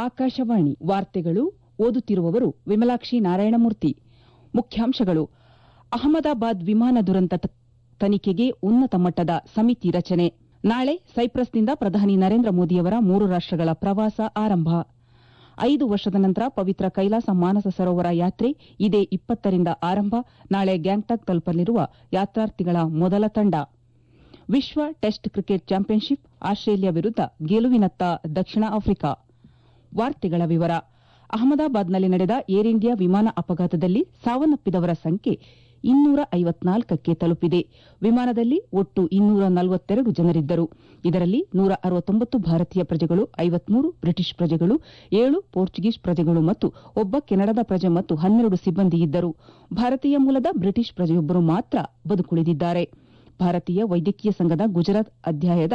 ಆಕಾಶವಾಣಿ ವಾರ್ತೆಗಳು ಓದುತ್ತಿರುವವರು ವಿಮಲಾಕ್ಷಿ ನಾರಾಯಣಮೂರ್ತಿ ಮುಖ್ಯಾಂಶಗಳು ಅಹಮದಾಬಾದ್ ವಿಮಾನ ದುರಂತ ತ- ತನಿಖೆಗೆ ಉನ್ನತ ಮಟ್ಟದ ಸಮಿತಿ ರಚನೆ ನಾಳೆ ಸೈಪ್ರಸ್ನಿಂದ ಪ್ರಧಾನಿ ನರೇಂದ್ರ ಮೋದಿಯವರ ಮೂರು ರಾಷ್ಟಗಳ ಪ್ರವಾಸ ಆರಂಭ ಐದು ವರ್ಷದ ನಂತರ ಪವಿತ್ರ ಕೈಲಾಸ ಮಾನಸ ಸರೋವರ ಯಾತ್ರೆ ಇದೇ ಇಪ್ಪತ್ತರಿಂದ ಆರಂಭ ನಾಳೆ ಗ್ಯಾಂಗ್ಟಾಕ್ ತಲುಪಲಿರುವ ಯಾತ್ರಾರ್ಥಿಗಳ ಮೊದಲ ತಂಡ ವಿಶ್ವ ಟೆಸ್ಟ್ ಕ್ರಿಕೆಟ್ ಚಾಂಪಿಯನ್ಶಿಪ್ ಆಸ್ಟ್ರೇಲಿಯಾ ವಿರುದ್ಧ ಗೆಲುವಿನತ್ತ ದಕ್ಷಿಣ ಆಫ್ರಿಕಾ ವಾರ್ತೆಗಳ ವಿವರ ಅಹಮದಾಬಾದ್ನಲ್ಲಿ ನಡೆದ ಏರ್ ಇಂಡಿಯಾ ವಿಮಾನ ಅಪಘಾತದಲ್ಲಿ ಸಾವನ್ನಪ್ಪಿದವರ ಸಂಖ್ಯೆ ಇನ್ನೂರ ಐವತ್ನಾಲ್ಕಕ್ಕೆ ತಲುಪಿದೆ ವಿಮಾನದಲ್ಲಿ ಒಟ್ಟು ಇನ್ನೂರ ನಲವತ್ತೆರಡು ಜನರಿದ್ದರು ಇದರಲ್ಲಿ ನೂರ ಅರವತ್ತೊಂಬತ್ತು ಭಾರತೀಯ ಪ್ರಜೆಗಳು ಐವತ್ಮೂರು ಬ್ರಿಟಿಷ್ ಪ್ರಜೆಗಳು ಏಳು ಪೋರ್ಚುಗೀಸ್ ಪ್ರಜೆಗಳು ಮತ್ತು ಒಬ್ಬ ಕೆನಡಾದ ಪ್ರಜೆ ಮತ್ತು ಹನ್ನೆರಡು ಸಿಬ್ಬಂದಿ ಇದ್ದರು ಭಾರತೀಯ ಮೂಲದ ಬ್ರಿಟಿಷ್ ಪ್ರಜೆಯೊಬ್ಬರು ಮಾತ್ರ ಬದುಕುಳಿದಿದ್ದಾರೆ ಭಾರತೀಯ ವೈದ್ಯಕೀಯ ಸಂಘದ ಗುಜರಾತ್ ಅಧ್ಯಾಯದ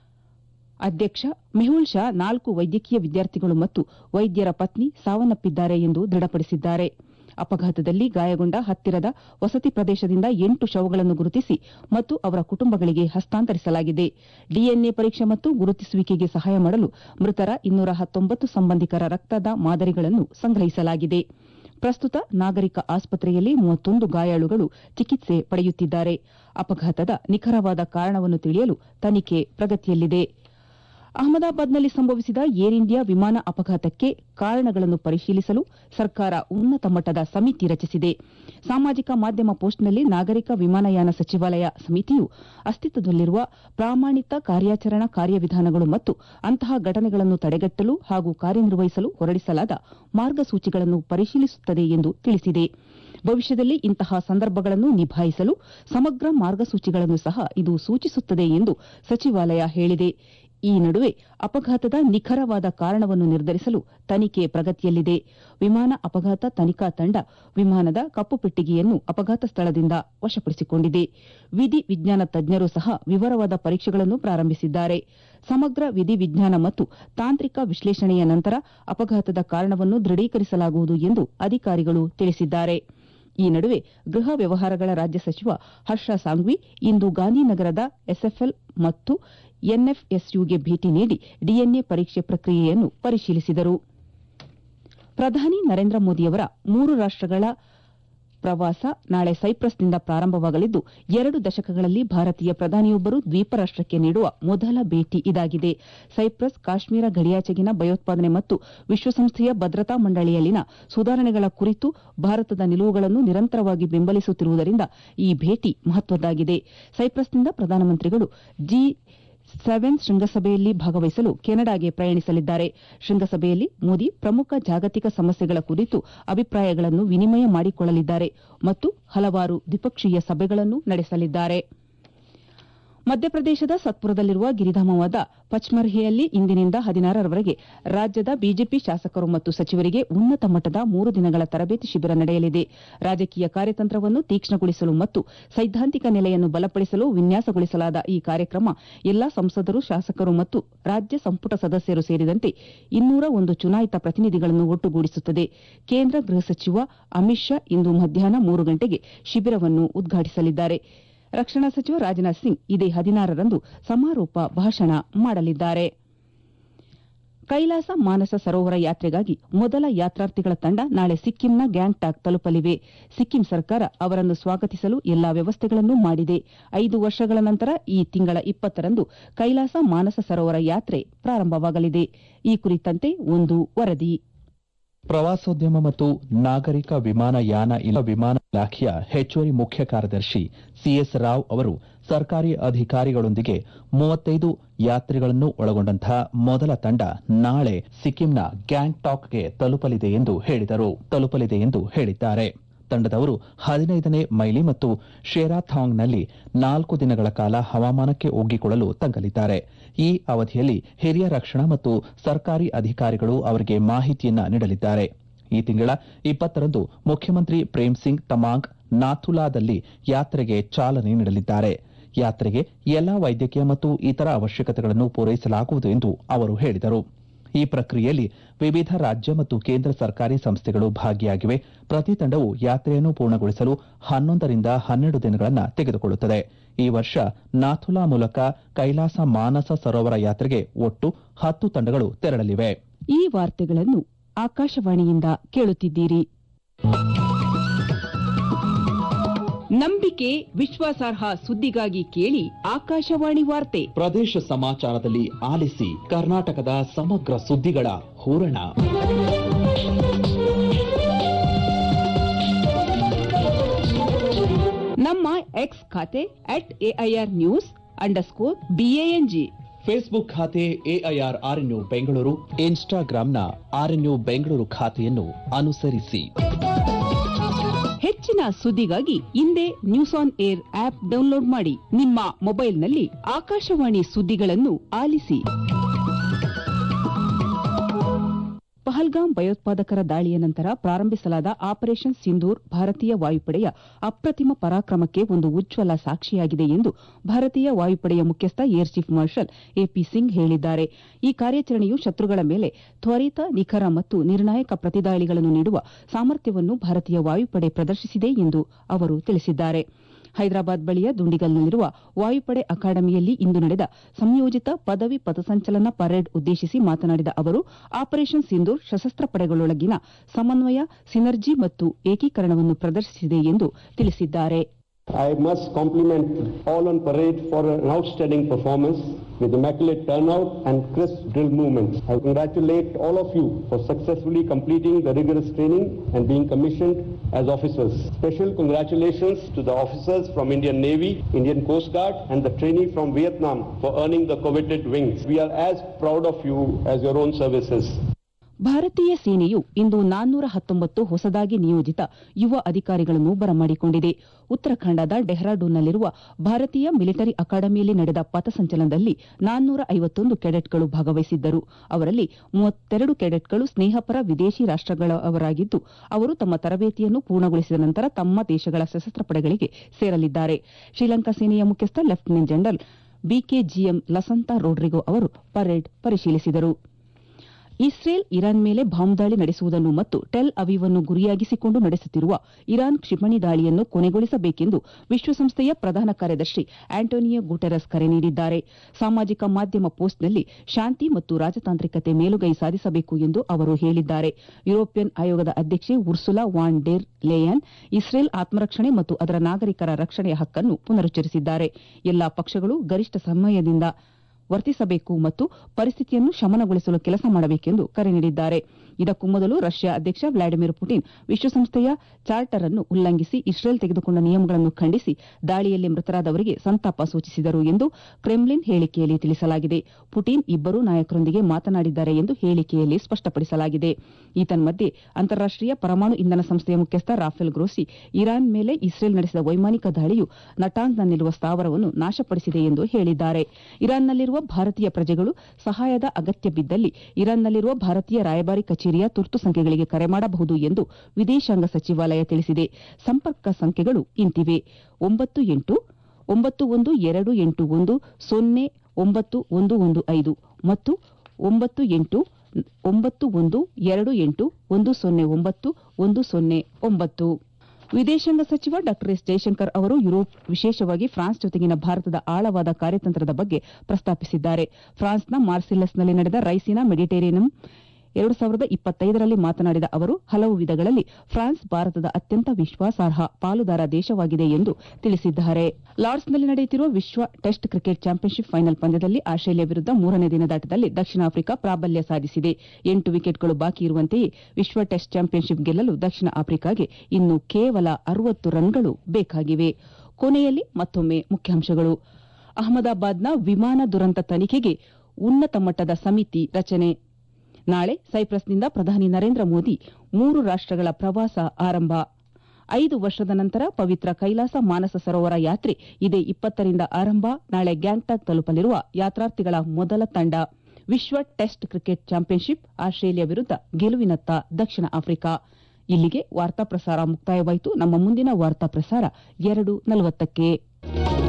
ಅಧ್ಯಕ್ಷ ಮೆಹುಲ್ ಶಾ ನಾಲ್ಕು ವೈದ್ಯಕೀಯ ವಿದ್ಯಾರ್ಥಿಗಳು ಮತ್ತು ವೈದ್ಯರ ಪತ್ನಿ ಸಾವನ್ನಪ್ಪಿದ್ದಾರೆ ಎಂದು ದೃಢಪಡಿಸಿದ್ದಾರೆ ಅಪಘಾತದಲ್ಲಿ ಗಾಯಗೊಂಡ ಹತ್ತಿರದ ವಸತಿ ಪ್ರದೇಶದಿಂದ ಎಂಟು ಶವಗಳನ್ನು ಗುರುತಿಸಿ ಮತ್ತು ಅವರ ಕುಟುಂಬಗಳಿಗೆ ಹಸ್ತಾಂತರಿಸಲಾಗಿದೆ ಡಿಎನ್ಎ ಪರೀಕ್ಷೆ ಮತ್ತು ಗುರುತಿಸುವಿಕೆಗೆ ಸಹಾಯ ಮಾಡಲು ಮೃತರ ಇನ್ನೂರ ಹತ್ತೊಂಬತ್ತು ಸಂಬಂಧಿಕರ ರಕ್ತದ ಮಾದರಿಗಳನ್ನು ಸಂಗ್ರಹಿಸಲಾಗಿದೆ ಪ್ರಸ್ತುತ ನಾಗರಿಕ ಆಸ್ಪತ್ರೆಯಲ್ಲಿ ಮೂವತ್ತೊಂದು ಗಾಯಾಳುಗಳು ಚಿಕಿತ್ಸೆ ಪಡೆಯುತ್ತಿದ್ದಾರೆ ಅಪಘಾತದ ನಿಖರವಾದ ಕಾರಣವನ್ನು ತಿಳಿಯಲು ತನಿಖೆ ಪ್ರಗತಿಯಲ್ಲಿದೆ ಅಹಮದಾಬಾದ್ನಲ್ಲಿ ಸಂಭವಿಸಿದ ಏರ್ ಇಂಡಿಯಾ ವಿಮಾನ ಅಪಘಾತಕ್ಕೆ ಕಾರಣಗಳನ್ನು ಪರಿಶೀಲಿಸಲು ಸರ್ಕಾರ ಉನ್ನತ ಮಟ್ಟದ ಸಮಿತಿ ರಚಿಸಿದೆ ಸಾಮಾಜಿಕ ಮಾಧ್ಯಮ ಪೋಸ್ಟ್ನಲ್ಲಿ ನಾಗರಿಕ ವಿಮಾನಯಾನ ಸಚಿವಾಲಯ ಸಮಿತಿಯು ಅಸ್ತಿತ್ವದಲ್ಲಿರುವ ಪ್ರಾಮಾಣಿತ ಕಾರ್ಯಾಚರಣಾ ಕಾರ್ಯವಿಧಾನಗಳು ಮತ್ತು ಅಂತಹ ಘಟನೆಗಳನ್ನು ತಡೆಗಟ್ಟಲು ಹಾಗೂ ಕಾರ್ಯನಿರ್ವಹಿಸಲು ಹೊರಡಿಸಲಾದ ಮಾರ್ಗಸೂಚಿಗಳನ್ನು ಪರಿಶೀಲಿಸುತ್ತದೆ ಎಂದು ತಿಳಿಸಿದೆ ಭವಿಷ್ಯದಲ್ಲಿ ಇಂತಹ ಸಂದರ್ಭಗಳನ್ನು ನಿಭಾಯಿಸಲು ಸಮಗ್ರ ಮಾರ್ಗಸೂಚಿಗಳನ್ನು ಸಹ ಇದು ಸೂಚಿಸುತ್ತದೆ ಎಂದು ಸಚಿವಾಲಯ ಹೇಳಿದೆ ಈ ನಡುವೆ ಅಪಘಾತದ ನಿಖರವಾದ ಕಾರಣವನ್ನು ನಿರ್ಧರಿಸಲು ತನಿಖೆ ಪ್ರಗತಿಯಲ್ಲಿದೆ ವಿಮಾನ ಅಪಘಾತ ತನಿಖಾ ತಂಡ ವಿಮಾನದ ಕಪ್ಪು ಪೆಟ್ಟಿಗೆಯನ್ನು ಅಪಘಾತ ಸ್ಥಳದಿಂದ ವಶಪಡಿಸಿಕೊಂಡಿದೆ ವಿಧಿ ವಿಜ್ಞಾನ ತಜ್ಞರು ಸಹ ವಿವರವಾದ ಪರೀಕ್ಷೆಗಳನ್ನು ಪ್ರಾರಂಭಿಸಿದ್ದಾರೆ ಸಮಗ್ರ ವಿಧಿ ವಿಜ್ಞಾನ ಮತ್ತು ತಾಂತ್ರಿಕ ವಿಶ್ಲೇಷಣೆಯ ನಂತರ ಅಪಘಾತದ ಕಾರಣವನ್ನು ದೃಢೀಕರಿಸಲಾಗುವುದು ಎಂದು ಅಧಿಕಾರಿಗಳು ತಿಳಿಸಿದ್ದಾರೆ ಈ ನಡುವೆ ಗೃಹ ವ್ಯವಹಾರಗಳ ರಾಜ್ಯ ಸಚಿವ ಹರ್ಷ ಸಾಂಘ್ವಿ ಇಂದು ಗಾಂಧಿನಗರದ ಎಸ್ಎಫ್ಎಲ್ ಮತ್ತು ಎನ್ಎಫ್ಎಸ್ಯುಗೆ ಭೇಟಿ ನೀಡಿ ಡಿಎನ್ಎ ಪರೀಕ್ಷೆ ಪ್ರಕ್ರಿಯೆಯನ್ನು ಪರಿಶೀಲಿಸಿದರು ಪ್ರಧಾನಿ ನರೇಂದ್ರ ಮೋದಿಯವರ ಮೂರು ರಾಷ್ಟಗಳ ಪ್ರವಾಸ ನಾಳೆ ಸೈಪ್ರಸ್ನಿಂದ ಪ್ರಾರಂಭವಾಗಲಿದ್ದು ಎರಡು ದಶಕಗಳಲ್ಲಿ ಭಾರತೀಯ ಪ್ರಧಾನಿಯೊಬ್ಬರು ದ್ವೀಪ ರಾಷ್ಟಕ್ಕೆ ನೀಡುವ ಮೊದಲ ಭೇಟಿ ಇದಾಗಿದೆ ಸೈಪ್ರಸ್ ಕಾಶ್ಮೀರ ಗಡಿಯಾಚೆಗಿನ ಭಯೋತ್ಪಾದನೆ ಮತ್ತು ವಿಶ್ವಸಂಸ್ಥೆಯ ಭದ್ರತಾ ಮಂಡಳಿಯಲ್ಲಿನ ಸುಧಾರಣೆಗಳ ಕುರಿತು ಭಾರತದ ನಿಲುವುಗಳನ್ನು ನಿರಂತರವಾಗಿ ಬೆಂಬಲಿಸುತ್ತಿರುವುದರಿಂದ ಈ ಭೇಟಿ ಮಹತ್ವದ್ದಾಗಿದೆ ಸೈಪ್ರಸ್ನಿಂದ ಪ್ರಧಾನಮಂತ್ರಿಗಳು ಜಿ ಸೆವೆನ್ ಶೃಂಗಸಭೆಯಲ್ಲಿ ಭಾಗವಹಿಸಲು ಕೆನಡಾಗೆ ಪ್ರಯಾಣಿಸಲಿದ್ದಾರೆ ಶೃಂಗಸಭೆಯಲ್ಲಿ ಮೋದಿ ಪ್ರಮುಖ ಜಾಗತಿಕ ಸಮಸ್ಯೆಗಳ ಕುರಿತು ಅಭಿಪ್ರಾಯಗಳನ್ನು ವಿನಿಮಯ ಮಾಡಿಕೊಳ್ಳಲಿದ್ದಾರೆ ಮತ್ತು ಹಲವಾರು ದ್ವಿಪಕ್ಷೀಯ ಸಭೆಗಳನ್ನು ನಡೆಸಲಿದ್ದಾರೆ ಮಧ್ಯಪ್ರದೇಶದ ಸತ್ಪುರದಲ್ಲಿರುವ ಗಿರಿಧಾಮವಾದ ಪಚ್ಮರ್ಹಿಯಲ್ಲಿ ಇಂದಿನಿಂದ ಹದಿನಾರರವರೆಗೆ ರಾಜ್ಯದ ಬಿಜೆಪಿ ಶಾಸಕರು ಮತ್ತು ಸಚಿವರಿಗೆ ಉನ್ನತ ಮಟ್ಟದ ಮೂರು ದಿನಗಳ ತರಬೇತಿ ಶಿಬಿರ ನಡೆಯಲಿದೆ ರಾಜಕೀಯ ಕಾರ್ಯತಂತ್ರವನ್ನು ತೀಕ್ಷ್ಣಗೊಳಿಸಲು ಮತ್ತು ಸೈದ್ಧಾಂತಿಕ ನೆಲೆಯನ್ನು ಬಲಪಡಿಸಲು ವಿನ್ಯಾಸಗೊಳಿಸಲಾದ ಈ ಕಾರ್ಯಕ್ರಮ ಎಲ್ಲಾ ಸಂಸದರು ಶಾಸಕರು ಮತ್ತು ರಾಜ್ಯ ಸಂಪುಟ ಸದಸ್ಯರು ಸೇರಿದಂತೆ ಇನ್ನೂರ ಒಂದು ಚುನಾಯಿತ ಪ್ರತಿನಿಧಿಗಳನ್ನು ಒಟ್ಟುಗೂಡಿಸುತ್ತದೆ ಕೇಂದ್ರ ಗೃಹ ಸಚಿವ ಅಮಿತ್ ಶಾ ಇಂದು ಮಧ್ಯಾಹ್ನ ಮೂರು ಗಂಟೆಗೆ ಶಿಬಿರವನ್ನು ಉದ್ಘಾಟಿಸಲಿದ್ದಾರೆ ರಕ್ಷಣಾ ಸಚಿವ ರಾಜನಾಥ್ ಸಿಂಗ್ ಇದೇ ಹದಿನಾರರಂದು ಸಮಾರೋಪ ಭಾಷಣ ಮಾಡಲಿದ್ದಾರೆ ಕೈಲಾಸ ಮಾನಸ ಸರೋವರ ಯಾತ್ರೆಗಾಗಿ ಮೊದಲ ಯಾತ್ರಾರ್ಥಿಗಳ ತಂಡ ನಾಳೆ ಸಿಕ್ಕಿಂನ ಗ್ಯಾಂಗ್ಟಾಕ್ ತಲುಪಲಿವೆ ಸಿಕ್ಕಿಂ ಸರ್ಕಾರ ಅವರನ್ನು ಸ್ವಾಗತಿಸಲು ಎಲ್ಲಾ ವ್ಯವಸ್ಥೆಗಳನ್ನು ಮಾಡಿದೆ ಐದು ವರ್ಷಗಳ ನಂತರ ಈ ತಿಂಗಳ ಇಪ್ಪತ್ತರಂದು ಕೈಲಾಸ ಮಾನಸ ಸರೋವರ ಯಾತ್ರೆ ಪ್ರಾರಂಭವಾಗಲಿದೆ ಈ ಕುರಿತಂತೆ ಒಂದು ವರದಿ ಪ್ರವಾಸೋದ್ಯಮ ಮತ್ತು ನಾಗರಿಕ ವಿಮಾನಯಾನ ಇಲ ವಿಮಾನ ಇಲಾಖೆಯ ಹೆಚ್ಚುವರಿ ಮುಖ್ಯ ಕಾರ್ಯದರ್ಶಿ ಸಿಎಸ್ ರಾವ್ ಅವರು ಸರ್ಕಾರಿ ಅಧಿಕಾರಿಗಳೊಂದಿಗೆ ಮೂವತ್ತೈದು ಯಾತ್ರಿಗಳನ್ನು ಒಳಗೊಂಡಂತಹ ಮೊದಲ ತಂಡ ನಾಳೆ ಸಿಕ್ಕಿಂನ ಗ್ಯಾಂಗ್ಟಾಕ್ಗೆ ತಲುಪಲಿದೆ ಎಂದು ಹೇಳಿದರು ತಲುಪಲಿದೆ ಎಂದು ಹೇಳಿದ್ದಾರೆ ತಂಡದವರು ಹದಿನೈದನೇ ಮೈಲಿ ಮತ್ತು ಶೇರಾಥಾಂಗ್ನಲ್ಲಿ ನಾಲ್ಕು ದಿನಗಳ ಕಾಲ ಹವಾಮಾನಕ್ಕೆ ಒಗ್ಗಿಕೊಳ್ಳಲು ತಂಗಲಿದ್ದಾರೆ ಈ ಅವಧಿಯಲ್ಲಿ ಹಿರಿಯ ರಕ್ಷಣಾ ಮತ್ತು ಸರ್ಕಾರಿ ಅಧಿಕಾರಿಗಳು ಅವರಿಗೆ ಮಾಹಿತಿಯನ್ನ ನೀಡಲಿದ್ದಾರೆ ಈ ತಿಂಗಳ ಇಪ್ಪತ್ತರಂದು ಮುಖ್ಯಮಂತ್ರಿ ಪ್ರೇಮ್ ಸಿಂಗ್ ತಮಾಂಗ್ ನಾಥುಲಾದಲ್ಲಿ ಯಾತ್ರೆಗೆ ಚಾಲನೆ ನೀಡಲಿದ್ದಾರೆ ಯಾತ್ರೆಗೆ ಎಲ್ಲಾ ವೈದ್ಯಕೀಯ ಮತ್ತು ಇತರ ಅವಶ್ಯಕತೆಗಳನ್ನು ಪೂರೈಸಲಾಗುವುದು ಎಂದು ಅವರು ಹೇಳಿದರು ಈ ಪ್ರಕ್ರಿಯೆಯಲ್ಲಿ ವಿವಿಧ ರಾಜ್ಯ ಮತ್ತು ಕೇಂದ್ರ ಸರ್ಕಾರಿ ಸಂಸ್ಥೆಗಳು ಭಾಗಿಯಾಗಿವೆ ಪ್ರತಿ ತಂಡವು ಯಾತ್ರೆಯನ್ನು ಪೂರ್ಣಗೊಳಿಸಲು ಹನ್ನೊಂದರಿಂದ ಹನ್ನೆರಡು ದಿನಗಳನ್ನು ತೆಗೆದುಕೊಳ್ಳುತ್ತದೆ ಈ ವರ್ಷ ನಾಥುಲಾ ಮೂಲಕ ಕೈಲಾಸ ಮಾನಸ ಸರೋವರ ಯಾತ್ರೆಗೆ ಒಟ್ಟು ಹತ್ತು ತಂಡಗಳು ತೆರಳಲಿವೆ ಈ ವಾರ್ತೆಗಳನ್ನು ಆಕಾಶವಾಣಿಯಿಂದ ಕೇಳುತ್ತಿದ್ದೀರಿ ನಂಬಿಕೆ ವಿಶ್ವಾಸಾರ್ಹ ಸುದ್ದಿಗಾಗಿ ಕೇಳಿ ಆಕಾಶವಾಣಿ ವಾರ್ತೆ ಪ್ರದೇಶ ಸಮಾಚಾರದಲ್ಲಿ ಆಲಿಸಿ ಕರ್ನಾಟಕದ ಸಮಗ್ರ ಸುದ್ದಿಗಳ ಹೂರಣ ನಮ್ಮ ಎಕ್ಸ್ ಖಾತೆ at AIR news underscore B A N G Facebook ಖಾತೆ ಎಐಆರ್ ಆರ್ಎನ್ಯು ಬೆಂಗಳೂರು ಇನ್ಸ್ಟಾಗ್ರಾಂನ ಆರ್ಎನ್ಯು ಬೆಂಗಳೂರು ಖಾತೆಯನ್ನು ಅನುಸರಿಸಿ ಹೆಚ್ಚಿನ ಸುದ್ದಿಗಾಗಿ ಹಿಂದೆ news on air app download ಮಾಡಿ ನಿಮ್ಮ ಮೊಬೈಲ್ನಲ್ಲಿ ಆಕಾಶವಾಣಿ ಸುದ್ದಿಗಳನ್ನು ಆಲಿಸಿ ಪಹಲ್ಗಾಮ್ ಭಯೋತ್ಪಾದಕರ ದಾಳಿಯ ನಂತರ ಪ್ರಾರಂಭಿಸಲಾದ ಆಪರೇಷನ್ ಸಿಂಧೂರ್ ಭಾರತೀಯ ವಾಯುಪಡೆಯ ಅಪ್ರತಿಮ ಪರಾಕ್ರಮಕ್ಕೆ ಒಂದು ಉಜ್ವಲ ಸಾಕ್ಷಿಯಾಗಿದೆ ಎಂದು ಭಾರತೀಯ ವಾಯುಪಡೆಯ ಮುಖ್ಯಸ್ಥ air chief marshal A P Singh ಹೇಳಿದ್ದಾರೆ ಈ ಕಾರ್ಯಾಚರಣೆಯು ಶತ್ರುಗಳ ಮೇಲೆ ತ್ವರಿತ ನಿಖರ ಮತ್ತು ನಿರ್ಣಾಯಕ ಪ್ರತಿದಾಳಿಗಳನ್ನು ನೀಡುವ ಸಾಮರ್ಥ್ಯವನ್ನು ಭಾರತೀಯ ವಾಯುಪಡೆ ಪ್ರದರ್ಶಿಸಿದೆ ಎಂದು ಅವರು ತಿಳಿಸಿದ್ದಾರೆ ಹೈದರಾಬಾದ್ ಬಳಿಯ ದುಂಡಿಗಲ್ನಲ್ಲಿರುವ ವಾಯುಪಡೆ ಅಕಾಡೆಮಿಯಲ್ಲಿ ಇಂದು ನಡೆದ ಸಂಯೋಜಿತ ಪದವಿ ಪಥಸಂಚಲನ ಪರೇಡ್ ಉದ್ದೇಶಿಸಿ ಮಾತನಾಡಿದ ಅವರು ಆಪರೇಷನ್ ಸಿಂಧೂರ್ ಸಶಸ್ತ್ರ ಪಡೆಗಳೊಳಗಿನ ಸಮನ್ವಯ ಸಿನರ್ಜಿ ಮತ್ತು ಏಕೀಕರಣವನ್ನು ಪ್ರದರ್ಶಿಸಿದೆ ಎಂದು ತಿಳಿಸಿದ್ದಾರೆ I must compliment all on parade for an outstanding performance with immaculate turnout and crisp drill movements. I congratulate all of you for successfully completing the rigorous training and being commissioned as officers. Special congratulations to the officers from Indian Navy, Indian Coast Guard and the trainee from Vietnam for earning the coveted wings. We are as proud of you as your own services. ಭಾರತೀಯ ಸೇನೆಯು ಇಂದು ನಾನ್ನೂರ ಹತ್ತೊಂಬತ್ತು ಹೊಸದಾಗಿ ನಿಯೋಜಿತ ಯುವ ಅಧಿಕಾರಿಗಳನ್ನು ಬರಮಾಡಿಕೊಂಡಿದೆ ಉತ್ತರಾಖಂಡದ ಡೆಹ್ರಾಡೂನ್ನಲ್ಲಿರುವ ಭಾರತೀಯ ಮಿಲಿಟರಿ ಅಕಾಡೆಮಿಯಲ್ಲಿ ನಡೆದ ಪಥಸಂಚಲನದಲ್ಲಿ ನಾನ್ನೂರ ಐವತ್ತೊಂದು ಕೆಡೆಟ್ಗಳು ಭಾಗವಹಿಸಿದ್ದರು ಅವರಲ್ಲಿ ಮೂವತ್ತೆರಡು ಕೆಡೆಟ್ಗಳು ಸ್ನೇಹಪರ ವಿದೇಶಿ ರಾಷ್ಟಗಳವರಾಗಿದ್ದು ಅವರು ತಮ್ಮ ತರಬೇತಿಯನ್ನು ಪೂರ್ಣಗೊಳಿಸಿದ ನಂತರ ತಮ್ಮ ದೇಶಗಳ ಸಶಸ್ತ್ರ ಪಡೆಗಳಿಗೆ ಸೇರಲಿದ್ದಾರೆ ಶ್ರೀಲಂಕಾ ಸೇನೆಯ ಮುಖ್ಯಸ್ಥ ಲೆಫ್ಟಿನೆಂಟ್ ಜನರಲ್ ಬಿಕೆಜಿಎಂ ಲಸಂತಾ ರೋಡ್ರಿಗೋ ಅವರು ಪರೇಡ್ ಪರಿಶೀಲಿಸಿದರು ಇಸ್ರೇಲ್ ಇರಾನ್ ಮೇಲೆ ಬಾಂಬ್ ದಾಳಿ ನಡೆಸುವುದನ್ನು ಮತ್ತು ಟೆಲ್ ಅವೀವನ್ನು ಗುರಿಯಾಗಿಸಿಕೊಂಡು ನಡೆಸುತ್ತಿರುವ ಇರಾನ್ ಕ್ಷಿಪಣಿ ದಾಳಿಯನ್ನು ಕೊನೆಗೊಳಿಸಬೇಕೆಂದು ವಿಶ್ವಸಂಸ್ಥೆಯ ಪ್ರಧಾನ ಕಾರ್ಯದರ್ಶಿ ಆಂಟೋನಿಯೋ ಗುಟೆರಸ್ ಕರೆ ನೀಡಿದ್ದಾರೆ ಸಾಮಾಜಿಕ ಮಾಧ್ಯಮ ಪೋಸ್ಟ್ನಲ್ಲಿ ಶಾಂತಿ ಮತ್ತು ರಾಜತಾಂತ್ರಿಕತೆ ಮೇಲುಗೈ ಸಾಧಿಸಬೇಕು ಎಂದು ಅವರು ಹೇಳಿದ್ದಾರೆ ಯುರೋಪಿಯನ್ ಆಯೋಗದ ಅಧ್ಯಕ್ಷೆ Ursula von der Leyen Israel ಆತ್ಮರಕ್ಷಣೆ ಮತ್ತು ಅದರ ನಾಗರಿಕರ ರಕ್ಷಣೆಯ ಹಕ್ಕನ್ನು ಪುನರುಚ್ಚರಿಸಿದ್ದಾರೆ ಎಲ್ಲಾ ಪಕ್ಷಗಳು ಗರಿಷ್ಠ ಸಮಯದಿಂದ ವರ್ತಿಸಬೇಕು ಮತ್ತು ಪರಿಸ್ಥಿತಿಯನ್ನು ಶಮನಗೊಳಿಸಲು ಕೆಲಸ ಮಾಡಬೇಕೆಂದು ಕರೆ ನೀಡಿದ್ದಾರೆ ಇದಕ್ಕೂ ಮೊದಲು ರಷ್ಯಾ ಅಧ್ಯಕ್ಷ ವ್ಲಾಡಿಮಿರ್ ಪುಟಿನ್ ವಿಶ್ವಸಂಸ್ಥೆಯ ಚಾರ್ಟರ್ ಅನ್ನು ಉಲ್ಲಂಘಿಸಿ ಇಸ್ರೇಲ್ ತೆಗೆದುಕೊಂಡ ನಿಯಮಗಳನ್ನು ಖಂಡಿಸಿ ದಾಳಿಯಲ್ಲಿ ಮೃತರಾದವರಿಗೆ ಸಂತಾಪ ಸೂಚಿಸಿದರು ಎಂದು ಕ್ರೆಮ್ಲಿನ್ ಹೇಳಿಕೆಯಲ್ಲಿ ತಿಳಿಸಲಾಗಿದೆ ಪುಟಿನ್ ಇಬ್ಬರೂ ನಾಯಕರೊಂದಿಗೆ ಮಾತನಾಡಿದ್ದಾರೆ ಎಂದು ಹೇಳಿಕೆಯಲ್ಲಿ ಸ್ಪಷ್ಟಪಡಿಸಲಾಗಿದೆ ಈತನ್ಮಧ್ಯೆ ಅಂತಾರಾಷ್ಟೀಯ ಪರಮಾಣು ಇಂಧನ ಸಂಸ್ಥೆಯ ಮುಖ್ಯಸ್ಥ ರಾಫೆಲ್ ಗ್ರೋಸಿ ಇರಾನ್ ಮೇಲೆ ಇಸ್ರೇಲ್ ನಡೆಸಿದ ವೈಮಾನಿಕ ದಾಳಿಯು ನಟಾಂಗ್ನಲ್ಲಿರುವ ಸ್ಥಾವರವನ್ನು ನಾಶಪಡಿಸಿದೆ ಎಂದು ಹೇಳಿದ್ದಾರೆ ಇರಾನ್ನಲ್ಲಿರುವ ಭಾರತೀಯ ಪ್ರಜೆಗಳು ಸಹಾಯದ ಅಗತ್ಯ ಬಿದ್ದಲ್ಲಿ ಇರಾನ್ನಲ್ಲಿರುವ ಭಾರತೀಯ ರಾಯಭಾರಿ ಕಚೇರಿಯ ತುರ್ತು ಸಂಖ್ಯೆಗಳಿಗೆ ಕರೆ ಮಾಡಬಹುದು ಎಂದು ವಿದೇಶಾಂಗ ಸಚಿವಾಲಯ ತಿಳಿಸಿದೆ ಸಂಪರ್ಕ ಸಂಖ್ಯೆಗಳು ಇಂತಿವೆ ಒಂಬತ್ತು ಎಂಟು ಒಂಬತ್ತು ಒಂದು ಎರಡು ಎಂಟು ಒಂದು ಸೊನ್ನೆ ಒಂಬತ್ತು ಒಂದು ಒಂದು ಐದು ಮತ್ತು ಒಂಬತ್ತು ಎಂಟು ಒಂಬತ್ತು ಒಂದು ಎರಡು ಎಂಟು ಒಂದು ಸೊನ್ನೆ ಒಂಬತ್ತು ಒಂದು ಸೊನ್ನೆ ಒಂಬತ್ತು ವಿದೇಶಾಂಗ ಸಚಿವ ಡಾ ಎಸ್ ಜಯಶಂಕರ್ ಅವರು ಯುರೋಪ್ ವಿಶೇಷವಾಗಿ ಫ್ರಾನ್ಸ್ ಜೊತೆಗಿನ ಭಾರತದ ಆಳವಾದ ಕಾರ್ಯತಂತ್ರದ ಬಗ್ಗೆ ಪ್ರಸ್ತಾಪಿಸಿದ್ದಾರೆ ಫ್ರಾನ್ಸ್ನ ಮಾರ್ಸಿಲಸ್ನಲ್ಲಿ ನಡೆದ ರೈಸಿನಾ ಮೆಡಿಟೇರಿಯನ್ ಎರಡು ಸಾವಿರದ ಇಪ್ಪತ್ತೈದರಲ್ಲಿ ಮಾತನಾಡಿದ ಅವರು ಹಲವು ವಿಧಗಳಲ್ಲಿ ಫ್ರಾನ್ಸ್ ಭಾರತದ ಅತ್ಯಂತ ವಿಶ್ವಾಸಾರ್ಹ ಪಾಲುದಾರ ದೇಶವಾಗಿದೆ ಎಂದು ತಿಳಿಸಿದ್ದಾರೆ ಲಾರ್ಡ್ಸ್ನಲ್ಲಿ ನಡೆಯುತ್ತಿರುವ ವಿಶ್ವ ಟೆಸ್ಟ್ ಕ್ರಿಕೆಟ್ ಚಾಂಪಿಯನ್ಶಿಪ್ ಫೈನಲ್ ಪಂದ್ಯದಲ್ಲಿ ಆಸ್ಟ್ರೇಲಿಯಾ ವಿರುದ್ಧ ಮೂರನೇ ದಿನದಾಟದಲ್ಲಿ ದಕ್ಷಿಣ ಆಫ್ರಿಕಾ ಪ್ರಾಬಲ್ಯ ಸಾಧಿಸಿದೆ ಎಂಟು ವಿಕೆಟ್ಗಳು ಬಾಕಿ ಇರುವಂತೆಯೇ ವಿಶ್ವ ಟೆಸ್ಟ್ ಚಾಂಪಿಯನ್ಶಿಪ್ ಗೆಲ್ಲಲು ದಕ್ಷಿಣ ಆಫ್ರಿಕಾಗೆ ಇನ್ನು ಕೇವಲ ಅರವತ್ತು ರನ್ಗಳು ಬೇಕಾಗಿವೆ ಕೊನೆಯಲ್ಲಿ ಮತ್ತೊಮ್ಮೆ ಮುಖ್ಯಾಂಶಗಳು ಅಹಮದಾಬಾದ್ನ ವಿಮಾನ ದುರಂತ ತನಿಖೆಗೆ ಉನ್ನತ ಮಟ್ಟದ ಸಮಿತಿ ರಚನೆ ನಾಳೆ ಸೈಪ್ರಸ್ನಿಂದ ಪ್ರಧಾನಿ ನರೇಂದ್ರ ಮೋದಿ ಮೂರು ರಾಷ್ಟಗಳ ಪ್ರವಾಸ ಆರಂಭ ಐದು ವರ್ಷದ ನಂತರ ಪವಿತ್ರ ಕೈಲಾಸ ಮಾನಸ ಸರೋವರ ಯಾತ್ರೆ ಇದೇ ಇಪ್ಪತ್ತರಿಂದ ಆರಂಭ ನಾಳೆ ಗ್ಯಾಂಗ್ಟಾಕ್ ತಲುಪಲಿರುವ ಯಾತ್ರಾರ್ಥಿಗಳ ಮೊದಲ ತಂಡ ವಿಶ್ವ ಟೆಸ್ಟ್ ಕ್ರಿಕೆಟ್ ಚಾಂಪಿಯನ್ಶಿಪ್ ಆಸ್ಟ್ರೇಲಿಯಾ ವಿರುದ್ಧ ಗೆಲುವಿನತ್ತ ದಕ್ಷಿಣ ಆಫ್ರಿಕಾ ಇಲ್ಲಿಗೆ ವಾರ್ತಾ ಪ್ರಸಾರ ಮುಕ್ತಾಯವಾಯಿತು ನಮ್ಮ ಮುಂದಿನ ವಾರ್ತಾ ಪ್ರಸಾರ ಎರಡು ನಲವತ್ತಕ್ಕೆ